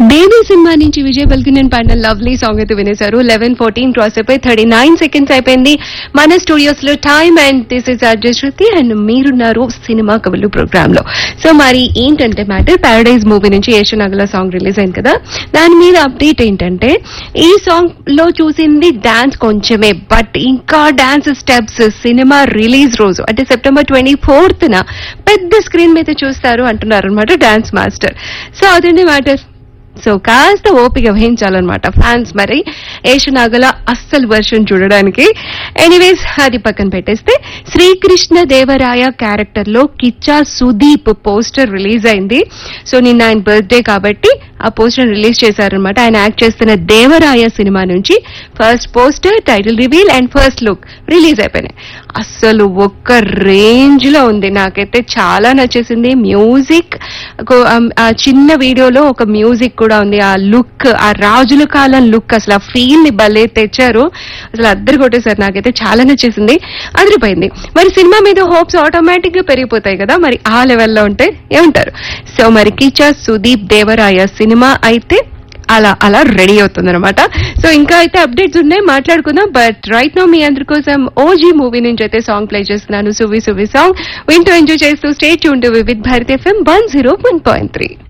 baby cinema నుంచి విజయ్ బల్కినన్ పాడిన lovely song అయితే వినేశారు లెవెన్ ఫోర్టీన్ క్రాస్ అయిపోయి థర్టీ నైన్ సెకండ్స్ అయిపోయింది మన స్టూడియోస్ లో time and this is RJ Shruti and మీరున్నారు సినిమా కవులు ప్రోగ్రామ్ లో సో మరి ఏంటంటే మ్యాటర్ పారడైజ్ మూవీ నుంచి ఏషనగల సాంగ్ రిలీజ్ అయింది కదా దాని మీద అప్డేట్ ఏంటంటే ఈ సాంగ్ లో చూసింది డాన్స్ కొంచెమే బట్ ఇంకా డాన్స్ స్టెప్స్ సినిమా రిలీజ్ రోజు అంటే సెప్టెంబర్ ట్వంటీ ఫోర్త్ న పెద్ద స్క్రీన్ మీద చూస్తారు అంటున్నారు అనమాట డాన్స్ మాస్టర్ సో అదండి మ్యాటర్ సో కాస్త ఓపిక వహించాలన్నమాట ఫ్యాన్స్ మరి ఏషనాగల అస్సలు వర్షన్ చూడడానికి ఎనీవేస్ అది పక్కన పెట్టేస్తే శ్రీకృష్ణ దేవరాయ క్యారెక్టర్ లో కిచ్చా సుదీప్ పోస్టర్ రిలీజ్ అయింది సో నిన్న ఆయన బర్త్డే కాబట్టి ఆ పోస్టర్ రిలీజ్ చేశారనమాట ఆయన యాక్ట్ చేస్తున్న దేవరాయ సినిమా నుంచి first poster title reveal and first look release అయిపోయినాయి అస్సలు ఒక్క రేంజ్ లో ఉంది నాకైతే చాలా నచ్చేసింది మ్యూజిక్ ఒక- ఆ చిన్న వీడియోలో ఒక మ్యూజిక్ కూడా ఉంది ఆ లుక్ ఆ రాజుల కాలం లుక్ అసలు ఆ ఫీల్ ని భలే తెచ్చారు అసలు అద్దరు కొట్టేశారు నాకైతే చాలా నచ్చేసింది అదిరిపోయింది మరి సినిమా మీద హోప్స్ ఆటోమేటిక్ గా పెరిగిపోతాయి కదా మరి ఆ లెవెల్లో ఉంటే ఏమంటారు సో మరి కిచా సుదీప్ దేవరాయ సినిమా అయితే అలా అలా రెడీ అవుతుంది అనమాట సో ఇంకా అయితే అప్డేట్స్ ఉన్నాయి మాట్లాడుకుందాం బట్ రైట్ నో మీ అందరి కోసం ఓజీ మూవీ నుంచి అయితే సాంగ్ ప్లే చేస్తున్నాను సువి సువి సాంగ్ వింటూ ఎంజాయ్ చేస్తూ స్టేట్ ఉంటూ Vividh Bharati FM one zero one point three